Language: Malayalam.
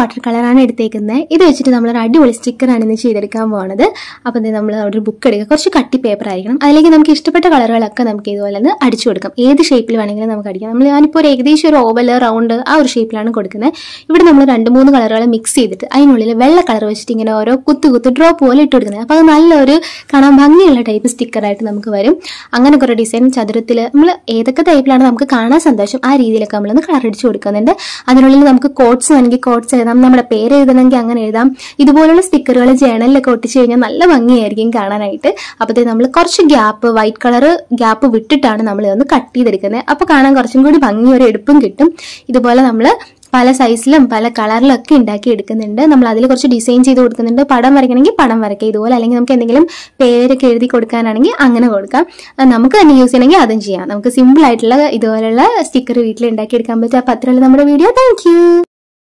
വാട്ടർ കളറാണ് എടുത്തേക്കുന്നത് ഇത് വെച്ചിട്ട് നമ്മളൊരു അടിപൊളി സ്റ്റിക്കറാണ് ഇന്ന് ചെയ്തെടുക്കാൻ പോകുന്നത് അപ്പം ദേ നമ്മൾ അവിടെ ഒരു ബുക്ക് എടുക്കുക കുറച്ച് കട്ടി പേപ്പർ ആയിരിക്കണം അതിലേക്ക് നമുക്ക് ഇഷ്ടപ്പെട്ട കളറുകളൊക്കെ നമുക്ക് ഇതുപോലെ ഒന്ന് അടിച്ചു കൊടുക്കാം ഏത് ഷേപ്പിൽ വേണമെങ്കിലും നമുക്ക് അടിക്കാം നമ്മൾ ഞാനിപ്പോൾ ഒരു ഏകദേശം ഒരു ഓവൽ റൗണ്ട് ആ ഒരു ഷേപ്പിലാണ് കൊടുക്കുന്നത് ഇവിടെ നമ്മൾ രണ്ട് മൂന്ന് കളറുകൾ മിക്സ് ചെയ്തിട്ട് അതിനുള്ളിൽ വെള്ള കളർ വെച്ചിട്ട് ഇങ്ങനെ ഓരോ കുത്തു കുത്ത് ഡ്രോപ്പ് പോലെ ഇട്ട് കൊടുക്കുന്നത് അപ്പോൾ അത് നല്ലൊരു കാണാൻ ഭംഗിയുള്ള ടൈപ്പ് സ്റ്റിക്കറായിട്ട് നമുക്ക് വരും അങ്ങനെ കുറേ ഡിസൈൻ ചതുരത്തിൽ നമ്മൾ ഏതൊക്കെ ടൈപ്പിലാണ് നമുക്ക് കാണാൻ സന്തോഷം ആ രീതിയിലൊക്കെ നമ്മളൊന്ന് കളർ അടിച്ചു കൊടുക്കുന്നുണ്ട് അതിനുള്ളിൽ നമുക്ക് കോട്ട്സ് വേണമെങ്കിൽ കോട്ട്സ് എഴുതാം നമ്മുടെ പേര് എഴുതണമെങ്കിൽ അങ്ങനെ എഴുതാം ഇതുപോലുള്ള സ്റ്റിക്കറുകൾ ജേണലിലൊക്കെ ഒട്ടിച്ച് കഴിഞ്ഞാൽ നല്ല ഭംഗിയായിരിക്കും കാണാനായിട്ട് അപ്പോഴത്തേ നമ്മൾ കുറച്ച് ഗ്യാപ്പ് വൈറ്റ് കളർ ഗ്യാപ്പ് വിട്ടിട്ടാണ് നമ്മൾ ഇതൊന്ന് കട്ട് ചെയ്തെടുക്കുന്നത് അപ്പോൾ കാണാൻ കുറച്ചും കൂടി ഭംഗി ഒരു എടുപ്പും കിട്ടും ഇതുപോലെ നമ്മൾ പല സൈസിലും പല കളറിലും ഒക്കെ ഉണ്ടാക്കി എടുക്കുന്നുണ്ട് നമ്മൾ അതിൽ കുറച്ച് ഡിസൈൻ ചെയ്ത് കൊടുക്കുന്നുണ്ട് പടം വരയ്ക്കണമെങ്കിൽ പടം വരയ്ക്കുക ഇതുപോലെ അല്ലെങ്കിൽ നമുക്ക് എന്തെങ്കിലും പേരൊക്കെ എഴുതി കൊടുക്കാനാണെങ്കിൽ അങ്ങനെ കൊടുക്കാം അത് നമുക്ക് തന്നെ യൂസ് ചെയ്യണമെങ്കിൽ അതും ചെയ്യാം നമുക്ക് സിമ്പിൾ ആയിട്ടുള്ള ഇതുപോലുള്ള സ്റ്റിക്കർ വീട്ടിൽ ഉണ്ടാക്കി എടുക്കാൻ പറ്റും അപ്പോൾ അത്രയുള്ള നമ്മുടെ വീഡിയോ താങ്ക്